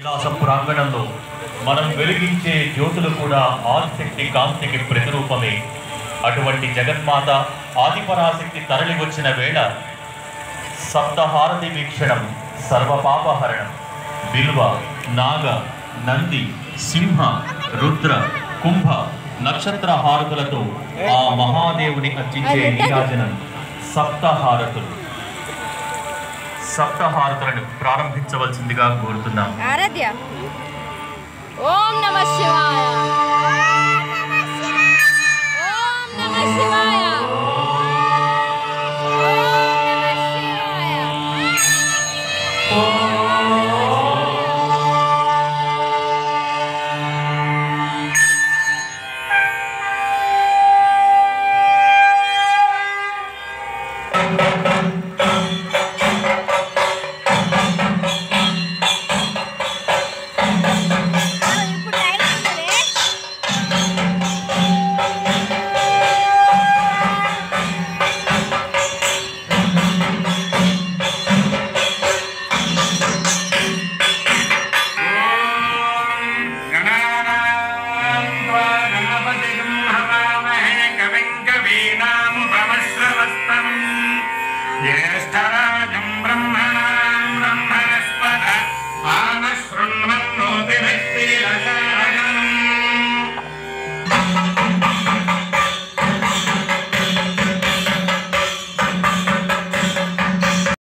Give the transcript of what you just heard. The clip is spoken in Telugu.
విలాస ప్రాంగణంలో మనం వెలిగించే జ్యోతులు కూడా ఆదిశక్తి కాంతికి ప్రతిరూపమే అటువంటి జగన్మాత ఆదిపరాశక్తి తరలి వచ్చిన వేళ సప్తహారతి వీక్షణం సర్వపాపహరణం బిల్వ నాగ నంది సింహ రుద్ర కుంభ నక్షత్ర హారతులతో ఆ మహాదేవుని అర్చించే నీరాజనం సప్తహారతులు సప్తహారతులను ప్రారంభించవలసిందిగా కోరుతున్నాం ఆరాధ్య ఓం నమ శివాయ ఓం నమ శివాయ